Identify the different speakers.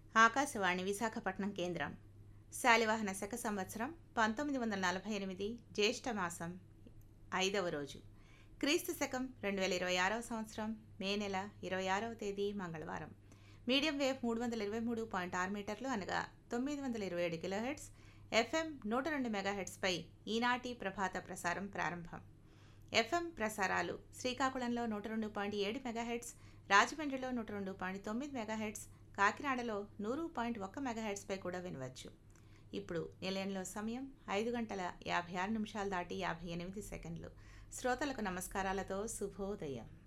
Speaker 1: ఆకాశవాణి విశాఖపట్నం కేంద్రం శాలివాహన శక సంవత్సరం పంతొమ్మిది వందల నలభై ఎనిమిది జ్యేష్ఠ మాసం ఐదవ రోజు క్రీస్తు శకం రెండు వేల ఇరవై ఆరవ సంవత్సరం మే నెల ఇరవై ఆరవ తేదీ మంగళవారం మీడియం వేవ్ మూడు వందల ఇరవై మూడు పాయింట్ ఆరు మీటర్లు అనగా తొమ్మిది వందల ఇరవై ఏడు కిలోహెడ్స్ ఎఫ్ఎం నూట రెండు మెగాహెడ్స్పై ఈనాటి ప్రభాత ప్రసారం ప్రారంభం ఎఫ్ఎం ప్రసారాలు శ్రీకాకుళంలో నూట రెండు పాయింట్ ఏడు మెగాహెడ్స్ రాజమండ్రిలో నూట రెండు పాయింట్ తొమ్మిది మెగాహెడ్స్ కాకినాడలో నూరు పాయింట్ ఒక్క మెగాహెడ్స్పై కూడా వినవచ్చు ఇప్పుడు నిలయంలో సమయం ఐదు గంటల యాభై ఆరు నిమిషాలు దాటి యాభై ఎనిమిది సెకండ్లు శ్రోతలకు నమస్కారాలతో శుభోదయం